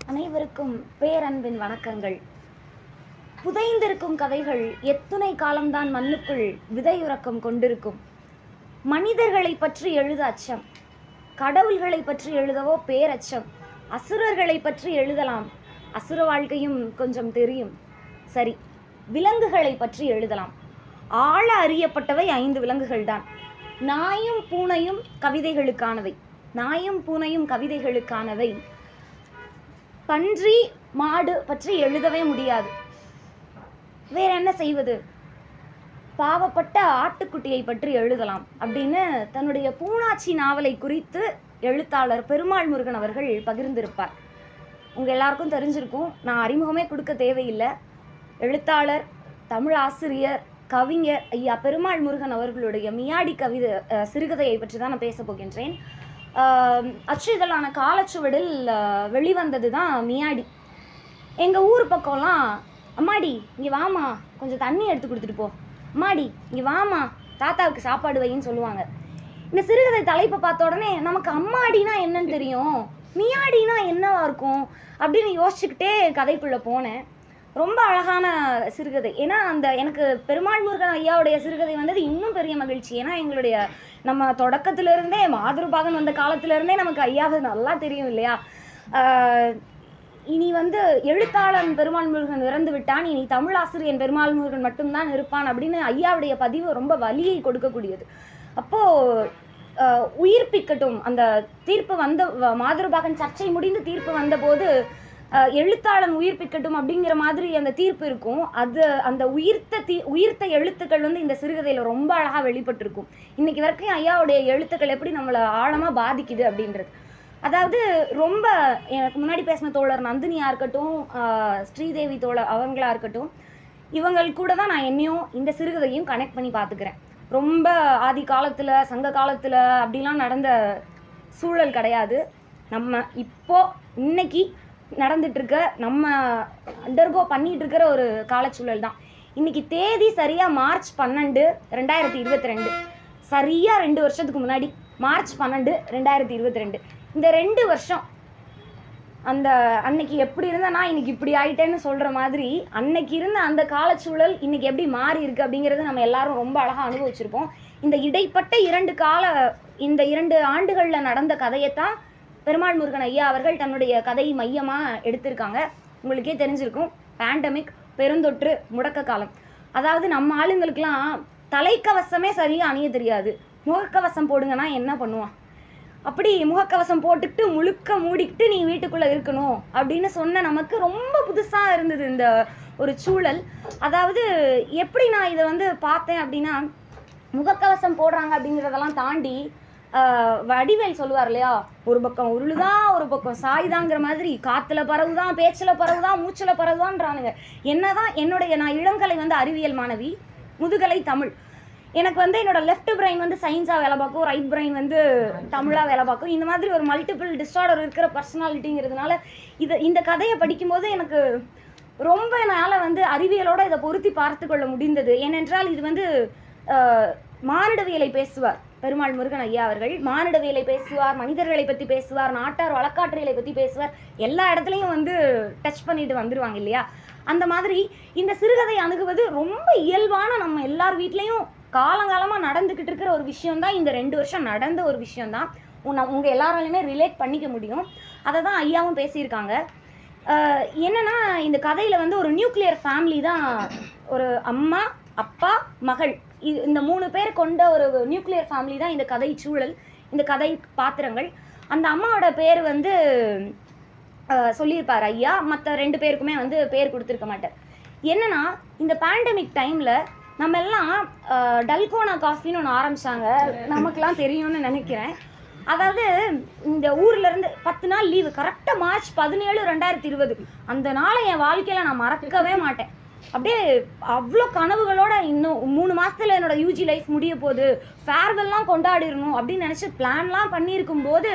அனைவருக்கும் பேரன்பின் வணக்கங்கள் புதைந்திருக்கும் கதைகள் எத்துணை காலம்தான் மண்ணுக்குள் விதையுறக்கம் கொண்டிருக்கும் மனிதர்களை பற்றி எழுத அச்சம் கடவுள்களை பற்றி எழுதவோ பேரச்சம் அசுரர்களை பற்றி எழுதலாம் அசுர வாழ்க்கையும் கொஞ்சம் தெரியும் சரி விலங்குகளை பற்றி எழுதலாம் ஆழ அறியப்பட்டவை ஐந்து விலங்குகள் தான் நாயும் பூனையும் கவிதைகளுக்கானவை நாயும் பூனையும் கவிதைகளுக்கானவை பன்றி மாடு பற்றி எழுதவே முடியாது வேற என்ன செய்வது பாவப்பட்ட ஆட்டுக்குட்டியை பற்றி எழுதலாம் அப்படின்னு தன்னுடைய பூனாச்சி நாவலை குறித்து எழுத்தாளர் பெருமாள் முருகன் அவர்கள் பகிர்ந்திருப்பார் உங்கள் எல்லாருக்கும் தெரிஞ்சிருக்கும் நான் அறிமுகமே கொடுக்க தேவையில்லை எழுத்தாளர் தமிழ் ஆசிரியர் கவிஞர் ஐயா பெருமாள் முருகன் அவர்களுடைய மியாடி கவிதை அஹ், சிறுகதையை பற்றி தான் நான் பேச போகின்றேன் ஆஹ், அச்சு இதழான காலச்சுவடில் ஆஹ், வெளிவந்தது தான் மியாடி எங்கள் ஊர் பக்கம்லாம் அம்மாடி இங்கே வாமா கொஞ்சம் தண்ணி எடுத்து கொடுத்துட்டு போ அம்மாடி இங்கே வாமா தாத்தாவுக்கு சாப்பாடு வைன்னு சொல்லுவாங்க இந்த சிறுகதை தலைப்பை பார்த்த உடனே நமக்கு அம்மாடினா என்னன்னு தெரியும் மியாடினா என்னவா இருக்கும் அப்படின்னு யோசிச்சுக்கிட்டே கதைக்குள்ளே போனேன் ரொம்ப அழகான சிறுகதை ஏன்னா அந்த எனக்கு பெருமாள் முருகன் ஐயாவுடைய சிறுகதை வந்தது இன்னும் பெரிய மகிழ்ச்சி ஏன்னா எங்களுடைய நம்ம தொடக்கத்துல இருந்தே மாதுருபாகன் வந்த காலத்துல இருந்தே நமக்கு ஐயாவை நல்லா தெரியும் இல்லையா ஆஹ் இனி வந்து எழுத்தாளன் பெருமாள் முருகன் இறந்து விட்டான் இனி தமிழாசிரியன் பெருமாள் முருகன் மட்டும்தான் இருப்பான் அப்படின்னு ஐயாவுடைய பதிவு ரொம்ப வலியை கொடுக்கக்கூடியது அப்போ ஆஹ், உயிர்ப்பிக்கட்டும் அந்த தீர்ப்பு வந்த வ- மாதுருபாகன் சர்ச்சை முடிந்து தீர்ப்பு வந்தபோது ஆஹ், எழுத்தாளன் உயிர்ப்பிக்கட்டும் அப்படிங்கிற மாதிரி அந்த தீர்ப்பு இருக்கும் அது அந்த உயிர்த்த தீ உயிர்த்த எழுத்துக்கள் வந்து இந்த சிறுகதையில ரொம்ப அழகா வெளிப்பட்டிருக்கும் இன்னைக்கு வரைக்கும் ஐயாவுடைய எழுத்துக்கள் எப்படி நம்மளை ஆழமா பாதிக்குது அப்படின்றது அதாவது ரொம்ப எனக்கு முன்னாடி பேசின தோழர் நந்தினியா இருக்கட்டும் ஆஹ், ஸ்ரீதேவி தோழர் அவங்களா இருக்கட்டும் இவங்கள் கூட தான் நான் என்னையும் இந்த சிறுகதையும் கனெக்ட் பண்ணி பார்த்துக்கிறேன் ரொம்ப ஆதி காலத்தில் சங்க காலத்தில் அப்படிலாம் நடந்த சூழல் கிடையாது நம்ம இப்போ இன்னைக்கு நடந்துட்டு இருக்க நம்ம அண்டர்கோ பண்ணிட்டு இருக்கிற ஒரு காலச்சூழல் தான் இன்னைக்கு தேதி சரியாக மார்ச் பன்னெண்டு ரெண்டாயிரத்தி இருபத்தி ரெண்டு சரியாக ரெண்டு வருஷத்துக்கு முன்னாடி மார்ச் பன்னெண்டு ரெண்டாயிரத்தி இருபத்தி ரெண்டு இந்த ரெண்டு வருஷம் அந்த அன்னைக்கு எப்படி இருந்த நான் இன்னைக்கு இப்படி ஆயிட்டேன்னு சொல்ற மாதிரி அன்னைக்கு இருந்த அந்த காலச்சூழல் இன்னைக்கு எப்படி மாறி இருக்கு அப்படிங்கறது நம்ம எல்லாரும் ரொம்ப அழகா அனுபவிச்சிருப்போம் இந்த இடைப்பட்ட இரண்டு கால இந்த இரண்டு ஆண்டுகள்ல நடந்த கதையைத்தான் பெருமாள் முருகன் ஐயா அவர்கள் தன்னுடைய கதை மையமா எடுத்திருக்காங்க உங்களுக்கே தெரிஞ்சிருக்கும் பேண்டமிக் பெருந்தொற்று முடக்க காலம் அதாவது நம்ம ஆளுங்களுக்கெல்லாம் தலைக்கவசமே சரியா அணிய தெரியாது முகக்கவசம் போடுங்கன்னா என்ன பண்ணுவான் அப்படி முகக்கவசம் போட்டுக்கிட்டு முழுக்க மூடிக்கிட்டு நீ வீட்டுக்குள்ள இருக்கணும் அப்படின்னு சொன்ன நமக்கு ரொம்ப புதுசா இருந்தது இந்த ஒரு சூழல் அதாவது எப்படி நான் இதை வந்து பார்த்தேன் அப்படின்னா முகக்கவசம் போடுறாங்க அப்படிங்கிறதெல்லாம் தாண்டி ஆஹ், வடிவேல் சொல்லுவார் இல்லையா ஒரு பக்கம் உருளுதான் ஒரு பக்கம் சாய்தாங்கிற மாதிரி காத்துல பரவுதான் பேச்சுல பரவுதான் மூச்சுல பரவுதான்றானுங்க என்னதான் என்னுடைய நான் இளங்கலை வந்து அறிவியல் மாணவி முதுகலை தமிழ் எனக்கு வந்து என்னோட லெஃப்ட் பிரெயின் வந்து சயின்ஸாக வேலை பார்க்கும் ரைட் பிரெயின் வந்து தமிழாக வேலை பார்க்கும் இந்த மாதிரி ஒரு மல்டிபிள் டிஸார்டர் இருக்கிற பர்சனாலிட்டிங்கிறதுனால இது இந்த கதையை படிக்கும்போது எனக்கு ரொம்ப என்னால் வந்து அறிவியலோட இதை பொருத்தி பார்த்து கொள்ள முடிந்தது ஏனென்றால் இது வந்து ஆஹ், மானிடவியலை பேசுவார் பெருமாள் முருகன் ஐயா அவர்கள் மானிடவியலை பேசுவார் மனிதர்களை பற்றி பேசுவார் நாட்டார் வழக்காற்றுகளை பற்றி பேசுவார் எல்லா இடத்துலையும் வந்து டச் பண்ணிட்டு வந்துருவாங்க இல்லையா அந்த மாதிரி இந்த சிறுகதை அணுகுவது ரொம்ப இயல்பான நம்ம எல்லார் வீட்லேயும் காலங்காலமாக நடந்துக்கிட்டு இருக்கிற ஒரு விஷயம் தான் இந்த ரெண்டு வருஷம் நடந்த ஒரு விஷயம் தான் உங்கள் எல்லாராலையுமே ரிலேட் பண்ணிக்க முடியும் அதை தான் ஐயாவும் பேசியிருக்காங்க ஆஹ் என்னன்னா இந்த கதையில் வந்து ஒரு நியூக்ளியர் ஃபேமிலி தான் ஒரு அம்மா அப்பா மகள் இது இந்த மூணு பேர் கொண்ட ஒரு நியூக்ளியர் ஃபேமிலி தான் இந்த கதை சூழல் இந்த கதை பாத்திரங்கள் அந்த அம்மாவோட பேர் வந்து ஆஹ் சொல்லியிருப்பார் ஐயா மற்ற ரெண்டு பேருக்குமே வந்து பேர் கொடுத்துருக்க மாட்டார் என்னன்னா இந்த பேண்டமிக் டைமில் நம்ம எல்லாம் ஆஹ் டல்கோனா காஃபின்னு ஒன்று ஆரம்பிச்சாங்க நமக்கெல்லாம் தெரியும்னு நினைக்கிறேன் அதாவது இந்த ஊர்ல இருந்து பத்து நாள் லீவு கரெக்டாக மார்ச் பதினேழு ரெண்டாயிரத்தி இருபது அந்த நாளை என் வாழ்க்கையில நான் மறக்கவே மாட்டேன் அப்படியே அவ்வளோ கனவுகளோட இன்னும் மூணு மாசத்துல என்னோட யூஜி லைஃப் முடிய போகுது ஃபேர்வெல்லாம் கொண்டாடிடணும் அப்படின்னு நினச்சி பிளான்லாம் பண்ணியிருக்கும் போது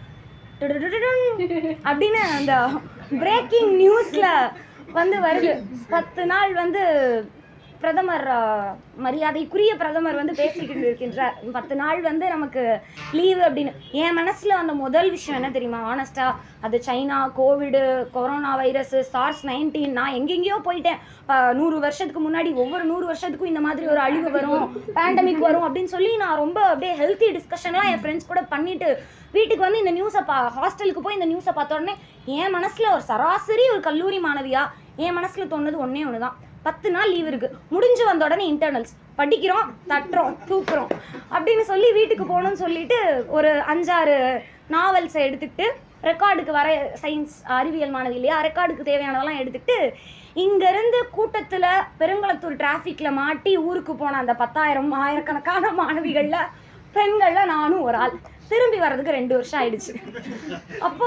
அப்படின்னு அந்த பிரேக்கிங் நியூஸ்ல வந்து வருது பத்து நாள் வந்து பிரதமர் ஆஹ், மரியாதைக்குரிய பிரதமர் வந்து பேசிக்கிட்டு இருக்கின்றார் பத்து நாள் வந்து நமக்கு லீவு அப்படின்னு என் மனசுல அந்த முதல் விஷயம் என்ன தெரியுமா ஆனஸ்டா அது China COVID corona virus SARS nineteen நான் எங்கெங்கேயோ போயிட்டேன் ஆஹ், நூறு வருஷத்துக்கு முன்னாடி ஒவ்வொரு நூறு வருஷத்துக்கும் இந்த மாதிரி ஒரு அழிவு வரும் பேண்டமிக் வரும் அப்படின்னு சொல்லி நான் ரொம்ப அப்படியே ஹெல்த்தி டிஸ்கஷன்லாம் என் ஃப்ரெண்ட்ஸ் கூட பண்ணிட்டு வீட்டுக்கு வந்து இந்த நியூஸை பா ஹாஸ்டலுக்கு போய் இந்த நியூஸை பார்த்த உடனே என் மனசுல ஒரு சராசரி ஒரு கல்லூரி மாணவியா என் மனசுல தோணுது ஒண்ணே ஒன்று தான் பத்து நாள் லீவ் இருக்கு முடிஞ்சு வந்த உடனே இன்டர்னல்ஸ் படிக்கிறோம் தட்டுறோம் தூக்குறோம் அப்படின்னு சொல்லி வீட்டுக்கு போகணும்னு சொல்லிட்டு ஒரு அஞ்சாறு நாவல்ஸை எடுத்துக்கிட்டு ரெக்கார்டுக்கு வர சயின்ஸ் அறிவியல் மாணவி இல்லையா ரெக்கார்டுக்கு தேவையானதெல்லாம் எடுத்துக்கிட்டு இங்கேருந்து கூட்டத்தில் பெருங்குளத்தூர் டிராஃபிக்கில் மாட்டி ஊருக்கு போன அந்த பத்தாயிரம் ஆயிரக்கணக்கான மாணவிகளில் பெண்களில் நானும் ஒரு ஆள் திரும்பி வர்றதுக்கு ரெண்டு வருஷம் ஆயிடுச்சு அப்போ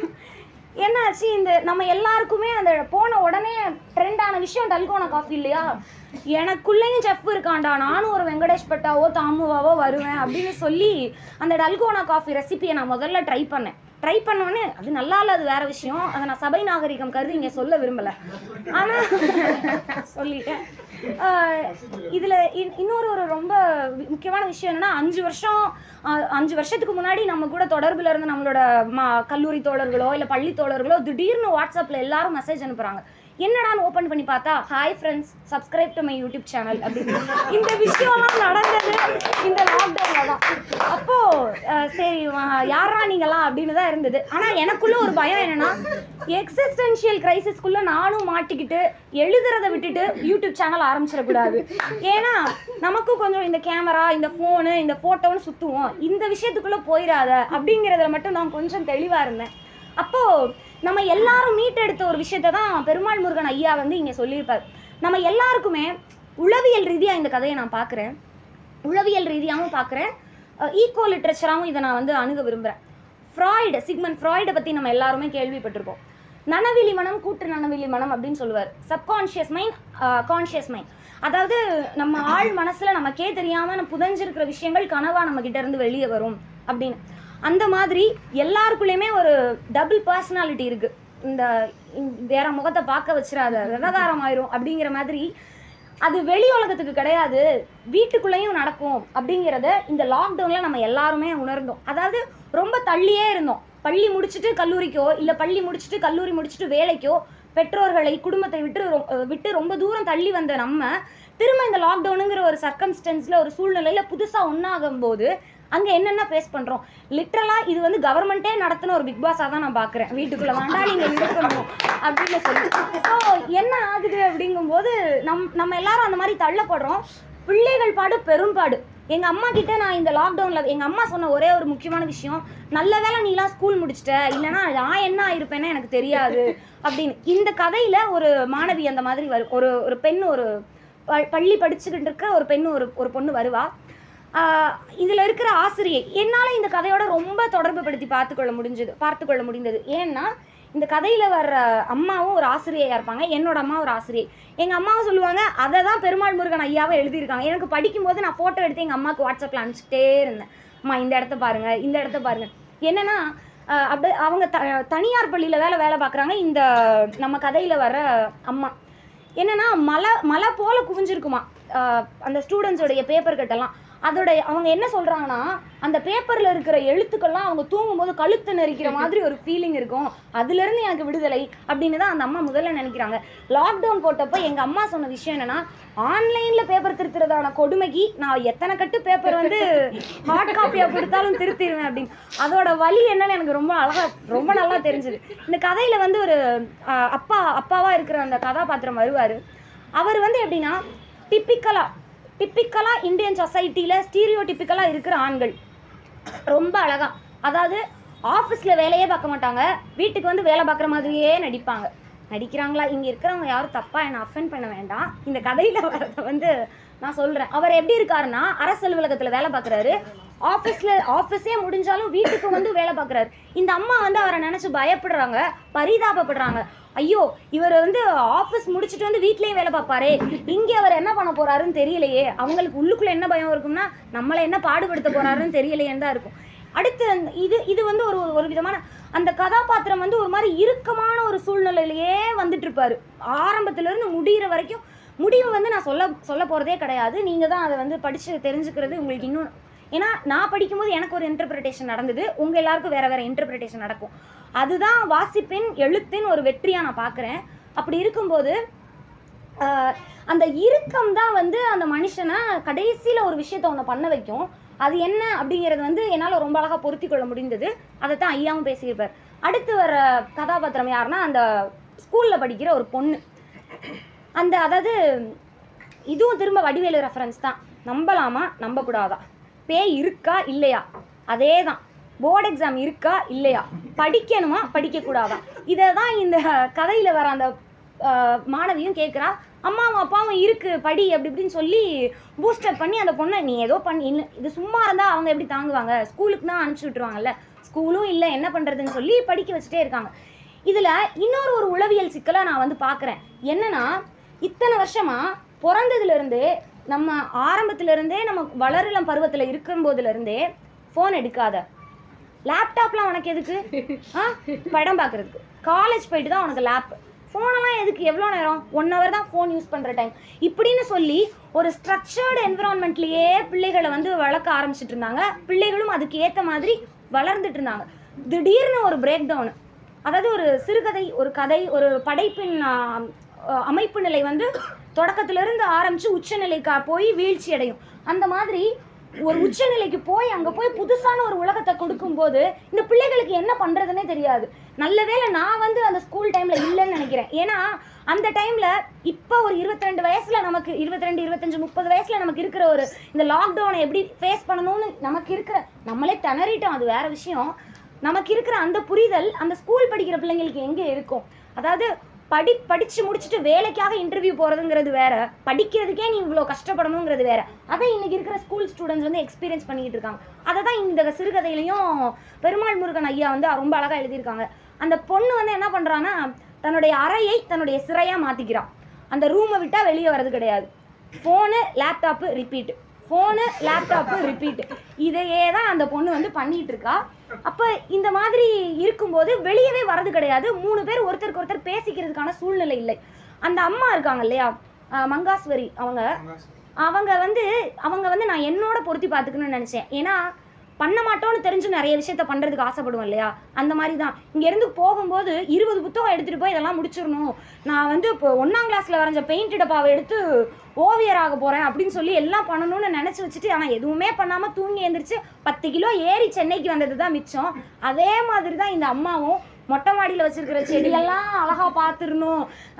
என்னாச்சு இந்த நம்ம எல்லாருக்குமே அந்த போன உடனே ட்ரெண்டான விஷயம் டல்கோனா காஃபி இல்லையா எனக்குள்ளேயும் செஃப் இருக்காண்டா நானும் ஒரு வெங்கடேஷ் பட்டாவோ தாமுவாவோ வருவேன் அப்படின்னு சொல்லி அந்த டல்கோனா காஃபி ரெசிபியை நான் முதல்ல ட்ரை பண்ணேன் ட்ரை பண்ணோன்னே அது நல்லா இல்லை அது வேற விஷயம் அதை நான் சபை நாகரிகம் கருதி இங்கே சொல்ல விரும்பலை ஆனால் சொல்லிட்டேன் ஆஹ் இதுல இன்- இன்னொரு ஒரு ரொம்ப வி- முக்கியமான விஷயம் என்னன்னா அஞ்சு வருஷம் ஆஹ் அஞ்சு வருஷத்துக்கு முன்னாடி நம்ம கூட தொடர்புல இருந்த நம்மளோட மா கல்லூரி தோழர்களோ இல்ல பள்ளி தோழர்களோ திடீர்னு வாட்ஸ்அப்ல எல்லாரும் மெசேஜ் அனுப்புறாங்க என்னடான்னு ஓப்பன் பண்ணி பார்த்தா hi friends subscribe to my YouTube channel அப்படின்னு இந்த விஷயம்லாம் நடந்தது இந்த லாக்டவுன்ல தான் அப்போ அஹ், சரி வா- யாரா நீங்களாம் அப்படின்னு தான் இருந்தது ஆனா எனக்குள்ள ஒரு பயம் என்னன்னா எக்ஸிஸ்டென்ஷியல் கிரைசிஸ்க்குள்ள நானும் மாட்டிக்கிட்டு எழுதுறதை விட்டுட்டு யூடியூப் சேனல் ஆரம்பிச்சிடக்கூடாது ஏன்னா நமக்கும் கொஞ்சம் இந்த கேமரா இந்த ஃபோனு இந்த ஃபோட்டோன்னு சுற்றுவோம் இந்த விஷயத்துக்குள்ள போயிடாத அப்படிங்கிறதுல மட்டும் நான் கொஞ்சம் தெளிவா இருந்தேன் அப்போ நம்ம எல்லாரும் மீட்டெடுத்த ஒரு விஷயத்தை தான் பெருமாள் முருகன் ஐயா வந்து இங்க சொல்லியிருப்பார் நம்ம எல்லாருக்குமே உளவியல் ரீதியா இந்த கதையை நான் பார்க்குறேன் உளவியல் ரீதியாகவும் பார்க்குறேன் ஈகோ லிட்ரேச்சராகவும் இதை நான் வந்து அணுக விரும்புகிறேன் ஃப்ராய்டு சிக்மன் ஃப்ராய்டை பற்றி நம்ம எல்லாருமே கேள்விப்பட்டிருப்போம் நனவிலி மனம் கூட்டு நனவிலி மனம் அப்படின்னு சொல்லுவார் சப்கான்ஷியஸ் மைண்ட் கான்ஷியஸ் மைண்ட் அதாவது நம்ம ஆள் மனசில் நமக்கே தெரியாமல் புதஞ்சிருக்கிற விஷயங்கள் கனவா நம்ம கிட்ட இருந்து வெளியே வரும் அப்படின்னு அந்த மாதிரி எல்லாருக்குள்ளேயுமே ஒரு டபுள் பர்சனாலிட்டி இருக்கு இந்த இந்த வேற முகத்தை பார்க்க வச்சிடாத விவகாரம் ஆயிரும் அப்படிங்கிற மாதிரி அது வெளி உலகத்துக்கு கிடையாது வீட்டுக்குள்ளேயும் நடக்கும் அப்படிங்கிறத இந்த லாக்டவுனில் நம்ம எல்லாருமே உணர்ந்தோம் அதாவது ரொம்ப தள்ளியே இருந்தோம் பள்ளி முடிச்சுட்டு கல்லூரிக்கோ இல்லை பள்ளி முடிச்சுட்டு கல்லூரி முடிச்சுட்டு வேலைக்கோ பெற்றோர்களை குடும்பத்தை விட்டு ரொ- அஹ் விட்டு ரொம்ப தூரம் தள்ளி வந்த நம்ம திரும்ப இந்த லாக்டவுனுங்கிற ஒரு சர்க்கம்ஸ்டன்ஸில் ஒரு சூழ்நிலையில் புதுசாக ஒன்றாகும் போது அங்கே என்னென்ன ஃபேஸ் பண்ணுறோம் லிட்ரலாக இது வந்து கவர்மெண்ட்டே நடத்தின ஒரு பிக் பாஸாக தான் நான் பார்க்குறேன் வீட்டுக்குள்ளே வேண்டாம் நீங்கள் இருக்கணும் அப்படின்னு சொல்லி ஸோ என்ன ஆகுது அப்படிங்கும்போது நம் நம்ம எல்லாரும் அந்த மாதிரி தள்ளப்படுறோம் பிள்ளைகள் பாடு பெரும்பாடு எங்கள் அம்மா கிட்ட நான் இந்த லாக்டவுனில் எங்கள் அம்மா சொன்ன ஒரே ஒரு முக்கியமான விஷயம் நல்ல வேளை நீலாம் ஸ்கூல் முடிச்சிட்ட இல்லைன்னா நான் என்ன ஆயிருப்பேன்னு எனக்கு தெரியாது அப்படின்னு இந்த கதையில் ஒரு மாணவி அந்த மாதிரி வரும் ஒரு ஒரு பெண் ஒரு ப- பள்ளி படிச்சுக்கிட்டு இருக்க ஒரு பெண் ஒரு ஒரு பொண்ணு வருவா ஆஹ் இதுல இருக்கிற ஆசிரியை என்னால இந்த கதையோட ரொம்ப தொடர்பு படுத்தி பார்த்துக்கொள்ள முடிஞ்சது பார்த்துக்கொள்ள முடிந்தது ஏன்னா இந்த கதையில வர்ற அம்மாவும் ஒரு ஆசிரியையா இருப்பாங்க என்னோட அம்மா ஒரு ஆசிரியை எங்க அம்மாவும் சொல்லுவாங்க அதை தான் பெருமாள் முருகன் ஐயாவை எழுதியிருக்காங்க எனக்கு படிக்கும்போது நான் போட்டோ எடுத்து எங்க அம்மாவுக்கு வாட்ஸ்அப்ல அனுப்பிச்சிட்டே இருந்தேன் அம்மா இந்த இடத்த பாருங்க இந்த இடத்த பாருங்க என்னன்னா ஆஹ் அப்படி அவங்க த தனியார் பள்ளியில வேலை வேலை பார்க்குறாங்க இந்த நம்ம கதையில வர்ற அம்மா என்னன்னா மலை மலை போல குவிஞ்சிருக்குமா ஆஹ் அந்த ஸ்டூடெண்ட்ஸோடைய பேப்பர் கட்டெல்லாம் அதோட அவங்க என்ன சொல்றாங்கன்னா அந்த பேப்பர்ல இருக்கிற எழுத்துக்கள்லாம் அவங்க தூங்கும்போது கழுத்து நெரிக்கிற மாதிரி ஒரு ஃபீலிங் இருக்கும் அதுல இருந்து எனக்கு விடுதலை அப்படின்னு தான் அந்த அம்மா முதல்ல நினைக்கிறாங்க லாக்டவுன் போட்டப்போ எங்க அம்மா சொன்ன விஷயம் என்னன்னா ஆன்லைன்ல பேப்பர் திருத்துறதான கொடுமைக்கு நான் எத்தனை கட்டு பேப்பர் வந்து ஹார்ட் காப்பியா கொடுத்தாலும் திருத்திடுவேன் அப்படின்னு அதோட வலி என்னன்னு எனக்கு ரொம்ப அழகா ரொம்ப நல்லா தெரிஞ்சது இந்த கதையில வந்து ஒரு ஆஹ், அப்பா அப்பாவா இருக்கிற அந்த கதாபாத்திரம் வருவாரு அவர் வந்து எப்படின்னா டிப்பிக்கலா டிப்பிக்கலா இந்தியன் சொசைட்டில ஸ்டீரியோ டிப்பிக்கலா இருக்கிற ஆண்கள் ரொம்ப அழகா அதாவது ஆஃபீஸ்ல வேலையே பார்க்க மாட்டாங்க வீட்டுக்கு வந்து வேலை பார்க்குற மாதிரியே நடிப்பாங்க நடிக்கிறாங்களா இங்க இருக்கிறவங்க யாரும் தப்பா என்ன அஃபெண்ட் பண்ண வேண்டாம் இந்த கதையில வரத வந்து நான் சொல்றேன் அவர் எப்படி இருக்காருன்னா அரசு அலுவலகத்துல வேலை பார்க்குறாரு ஆஃபீஸ்ல ஆஃபீஸே முடிஞ்சாலும் வீட்டுக்கு வந்து வேலை பார்க்குறாரு இந்த அம்மா வந்து அவரை நினைச்சு பயப்படுறாங்க பரிதாபப்படுறாங்க ஐயோ இவர் வந்து ஆஃபீஸ் முடிச்சுட்டு வந்து வீட்லயே வேலை பார்ப்பாரே இங்கே அவர் என்ன பண்ண போறாருன்னு தெரியலையே அவங்களுக்கு உள்ளுக்குள்ள என்ன பயம் இருக்கும்னா நம்மளை என்ன பாடுபடுத்த போறாருன்னு தெரியலையேன்னு தான் இருக்கும் அடுத்து அந்த- இது இது வந்து ஒரு ஒரு விதமான அந்த கதாபாத்திரம் வந்து ஒரு மாதிரி இறுக்கமான ஒரு சூழ்நிலையிலேயே வந்துட்டு இருப்பாரு ஆரம்பத்துல இருந்து முடியிற வரைக்கும் முடிவு வந்து நான் சொல்ல சொல்ல போகிறதே கிடையாது நீங்கள் தான் அதை வந்து படித்து தெரிஞ்சுக்கிறது உங்களுக்கு இன்னும் ஏன்னா நான் படிக்கும்போது எனக்கு ஒரு இன்டர்பிரிட்டேஷன் நடந்தது உங்கள் எல்லாருக்கும் வேறு வேறு இன்டர்பிரிட்டேஷன் நடக்கும் அதுதான் வாசிப்பின் எழுத்தின் ஒரு வெற்றியாக நான் பார்க்குறேன் அப்படி இருக்கும்போது ஆஹ், அந்த இறுக்கம் தான் வந்து அந்த மனுஷனை கடைசியில் ஒரு விஷயத்த ஒன்று பண்ண வைக்கும் அது என்ன அப்படிங்கிறது வந்து என்னால் ரொம்ப அழகாக பொருத்தி கொள்ள முடிந்தது அதை தான் ஐயாவும் பேசியிருப்பார் அடுத்து வர கதாபாத்திரம் யாருன்னா அந்த ஸ்கூலில் படிக்கிற ஒரு பொண்ணு அந்த அதாவது இதுவும் திரும்ப வடிவேலு ரெஃபரன்ஸ் தான் நம்பலாமா நம்பக்கூடாதா பேய் இருக்கா இல்லையா அதே தான் போர்டு எக்ஸாம் இருக்கா இல்லையா படிக்கணுமா படிக்கக்கூடாதா இதை தான் இந்த கதையில் வர அந்த ஆஹ், மாணவியும் கேட்குறா அம்மாவும் அப்பாவும் இருக்கு படி அப்படி இப்படின்னு சொல்லி பூஸ்டர் பண்ணி அந்த பொண்ணை நீ ஏதோ பண்ணி இல்லை இது சும்மா இருந்தால் அவங்க எப்படி தாங்குவாங்க ஸ்கூலுக்கு தான் அனுப்பிச்சி விட்ருவாங்கல்ல ஸ்கூலும் இல்லை என்ன பண்ணுறதுன்னு சொல்லி படிக்க வச்சுட்டே இருக்காங்க இதில் இன்னொரு ஒரு உளவியல் சிக்கலை நான் வந்து பார்க்குறேன் என்னன்னா இத்தனை வருஷமா பிறந்ததுலேருந்து நம்ம ஆரம்பத்திலேருந்தே நம்ம வளரிளம் பருவத்தில் இருக்கும்போதுலேருந்தே ஃபோன் எடுக்காத லேப்டாப்லாம் உனக்கு எதுக்கு ஆ படம் பார்க்குறதுக்கு காலேஜ் போயிட்டு தான் உனக்கு லேப் ஃபோனெல்லாம் எதுக்கு எவ்வளோ நேரம் ஒன் ஹவர் தான் ஃபோன் யூஸ் பண்ணுற டைம் இப்படின்னு சொல்லி ஒரு ஸ்ட்ரக்சர்டு என்விரான்மெண்ட்லேயே பிள்ளைகளை வந்து வளர்க்க ஆரம்பிச்சிட்டு இருந்தாங்க பிள்ளைகளும் அதுக்கு ஏற்ற மாதிரி வளர்ந்துட்டு இருந்தாங்க திடீர்னு ஒரு பிரேக் டவுனு அதாவது ஒரு சிறுகதை ஒரு கதை ஒரு படைப்பின் ஆ, அ, அமைப்பு நிலை வந்து தொடக்கத்திலிருந்து ஆரம்பித்து உச்சநிலைக்கா போய் வீழ்ச்சி அடையும் அந்த மாதிரி ஒரு உச்சநிலைக்கு போய் அங்கே போய் புதுசான ஒரு உலகத்தை கொடுக்கும்போது இந்த பிள்ளைகளுக்கு என்ன பண்ணுறதுனே தெரியாது நல்ல வேளை நான் வந்து அந்த ஸ்கூல் டைமில் இல்லைன்னு நினைக்கிறேன் ஏன்னா அந்த டைமில் இப்போ ஒரு இருபத்தி ரெண்டு வயசில் நமக்கு இருபத்தி ரெண்டு இருபத்தஞ்சு முப்பது வயசில் நமக்கு இருக்கிற ஒரு இந்த லாக்டவுனை எப்படி ஃபேஸ் பண்ணணும்னு நமக்கு இருக்கிற நம்மளே திணறிட்டோம் அது வேற விஷயம் நமக்கு இருக்கிற அந்த புரிதல் அந்த ஸ்கூல் படிக்கிற பிள்ளைங்களுக்கு எங்கே இருக்கும் அதாவது படி படித்து முடிச்சுட்டு வேலைக்காக இன்டர்வியூ போகிறதுங்கிறது வேற படிக்கிறதுக்கே நீ இவ்வளோ கஷ்டப்படணுங்கிறது வேற அதை இன்னைக்கு இருக்கிற ஸ்கூல் ஸ்டூடெண்ட்ஸ் வந்து எக்ஸ்பீரியன்ஸ் பண்ணிக்கிட்டு இருக்காங்க அதை தான் இந்த சிறுகதையிலையும் பெருமாள் முருகன் ஐயா வந்து ரொம்ப அழகாக எழுதியிருக்காங்க அந்த பொண்ணு வந்து என்ன பண்ணுறான்னா தன்னுடைய அறையை தன்னுடைய சிறையாக மாற்றிக்கிறான் அந்த ரூமை விட்டால் வெளியே வர்றது கிடையாது phone laptop repeat phone laptop repeat இதையே தான் அந்த பொண்ணு வந்து பண்ணிட்டு இருக்கா அப்போ இந்த மாதிரி இருக்கும்போது வெளியவே வரது கிடையாது மூணு பேர் ஒருத்தருக்கு ஒருத்தர் பேசிக்கிறதுக்கான சூழ்நிலை இல்லை அந்த அம்மா இருக்காங்க இல்லையா அஹ் மங்காஸ்வரி அவங்க அவங்க வந்து அவங்க வந்து நான் என்னோட பொருத்தி பார்த்துக்கணும்னு நினச்சேன் ஏன்னா பண்ண மாட்டோம்னு தெரிஞ்சு நிறைய விஷயத்த பண்ணுறதுக்கு ஆசைப்படுவோம் இல்லையா அந்த மாதிரி தான் இங்கேருந்து போகும்போது இருபது புத்தகம் எடுத்துகிட்டு போய் இதெல்லாம் முடிச்சிடணும் நான் வந்து இப்போ ஒன்றாம் கிளாஸில் வரைஞ்ச பெயிண்ட் டப்பாவை எடுத்து ஓவியர் ஆக போகிறேன் அப்படின்னு சொல்லி எல்லாம் பண்ணணும்னு நினச்சி வச்சுட்டு ஆனால் எதுவுமே பண்ணாமல் தூங்கி எழுந்திரிச்சு பத்து கிலோ ஏறி சென்னைக்கு வந்தது தான் மிச்சம் அதே மாதிரி தான் இந்த அம்மாவும் மொட்டை மாடியில் வச்சிருக்கிற செடியெல்லாம் அழகாக பார்த்துடணும்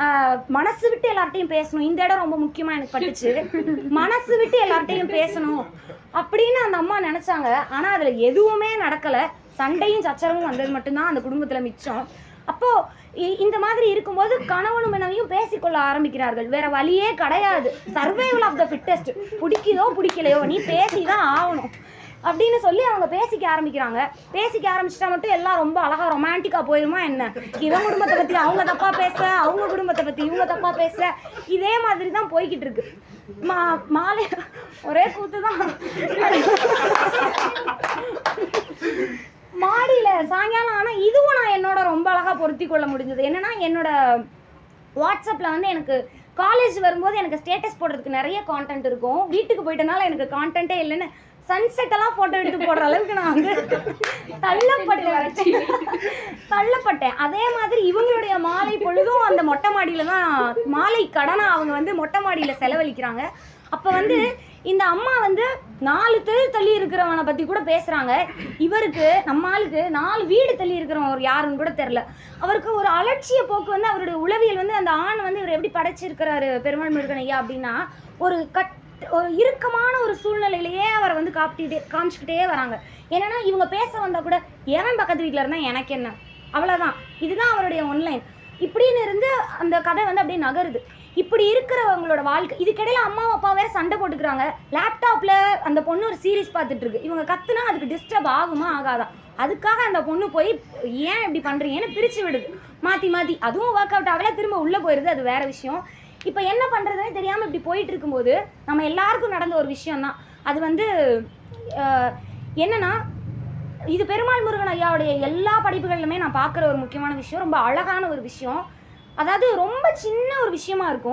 மனசு விட்டு எல்லார்ட்டையும் பேசணும் இந்த இடம் ரொம்ப முக்கியமாக எனக்கு பட்டுச்சு மனசு விட்டு எல்லார்ட்டையும் பேசணும் அப்படின்னு அந்த அம்மா நினச்சாங்க ஆனால் அதில் எதுவுமே நடக்கலை சண்டையும் சச்சரவும் வந்தது மட்டும்தான் அந்த குடும்பத்தில் மிச்சம் அப்போ இ- இந்த மாதிரி இருக்கும்போது கணவனும் மனைவியும் பேசிக்கொள்ள ஆரம்பிக்கிறார்கள் வேற வழியே கிடையாது சர்வைவல் ஆஃப் த ஃபிட்டஸ்ட் பிடிக்குதோ பிடிக்கலையோ நீ பேசி தான் ஆகணும் அப்படின்னு சொல்லி அவங்க பேசிக்க ஆரம்பிக்கிறாங்க பேசிக்க ஆரம்பிச்சிட்டா மட்டும் எல்லாம் ரொம்ப அழகா ரொமான்டிக்கா போயிருமா என்ன இவன் குடும்பத்தை பத்தி அவங்க தப்பா பேச அவங்க குடும்பத்தை பத்தி இவங்க தப்பா பேச இதே மாதிரி தான் போய்கிட்டு இருக்கு மா மாலை ஒரே கூத்து தான் மாடியில சாயங்காலம் ஆனா இதுவும் நான் என்னோட ரொம்ப அழகா பொருத்தி கொள்ள முடிஞ்சது என்னன்னா என்னோட வாட்ஸ்அப்பில் வந்து எனக்கு காலேஜ் வரும்போது எனக்கு ஸ்டேட்டஸ் போடுறதுக்கு நிறைய கான்டென்ட் இருக்கும் வீட்டுக்கு போயிட்டனால எனக்கு கான்டென்ட்டே இல்லைன்னு சன்செட் எல்லாம் ஃபோட்டோ எடுத்து போடுற அளவுக்கு நான் வந்து தள்ளப்பட்டேன் தள்ளப்பட்டேன் அதே மாதிரி இவங்களுடைய மாலை பொழுதும் அந்த மொட்டை மாடியில தான் மாலை கடனை அவங்க வந்து மொட்டை மாடியில செலவழிக்கிறாங்க அப்போ வந்து இந்த அம்மா வந்து நாலு தெரு தள்ளி இருக்கிறவனை பத்தி கூட பேசுறாங்க இவருக்கு நம்ம ஆளுக்கு நாலு வீடு தள்ளி இருக்கிறவன் ஒரு யாருன்னு கூட தெரில அவருக்கு ஒரு அலட்சிய போக்கு வந்து அவருடைய உளவியல் வந்து அந்த ஆண் வந்து இவர் எப்படி படைச்சிருக்கிறாரு பெருமாள் முருகன் ஐயா அப்படின்னா ஒரு கட் ஒரு இறுக்கமான ஒரு சூழ்நிலையிலேயே அவரை வந்து காப்பிட்டே காமிச்சிக்கிட்டே வராங்க என்னன்னா இவங்க பேச வந்தா கூட எவன் பக்கத்து வீட்டில் இருந்தா எனக்கு என்ன அவ்வளோதான் இதுதான் அவருடைய ஒன்லைன் இப்படின்னு இருந்து அந்த கதை வந்து அப்படியே நகருது இப்படி இருக்கிறவங்களோட வாழ்க்கை இதுக்கிடையில அம்மா அப்பா வேற சண்டை போட்டுக்கிறாங்க லேப்டாப்ல அந்த பொண்ணு ஒரு சீரிஸ் பார்த்துட்டு இருக்கு இவங்க கத்துனா அதுக்கு டிஸ்டர்ப் ஆகுமா ஆகாதா அதுக்காக அந்த பொண்ணு போய் ஏன் இப்படி பண்றீங்கன்னு பிரிச்சு விடுது மாத்தி மாத்தி அதுவும் ஒர்க் அவுட் ஆகல திரும்ப உள்ள போயிருது அது வேற விஷயம் இப்போ என்ன பண்றதுனே தெரியாம இப்படி போயிட்டு இருக்கும்போது நம்ம எல்லாருக்கும் நடந்த ஒரு விஷயம் தான் அது வந்து அஹ், என்னன்னா இது பெருமாள் முருகன் ஐயாவுடைய எல்லா படிப்புகளிலுமே நான் பார்க்குற ஒரு முக்கியமான விஷயம் ரொம்ப அழகான ஒரு விஷயம் அதாவது ரொம்ப சின்ன ஒரு விஷயமா இருக்கும்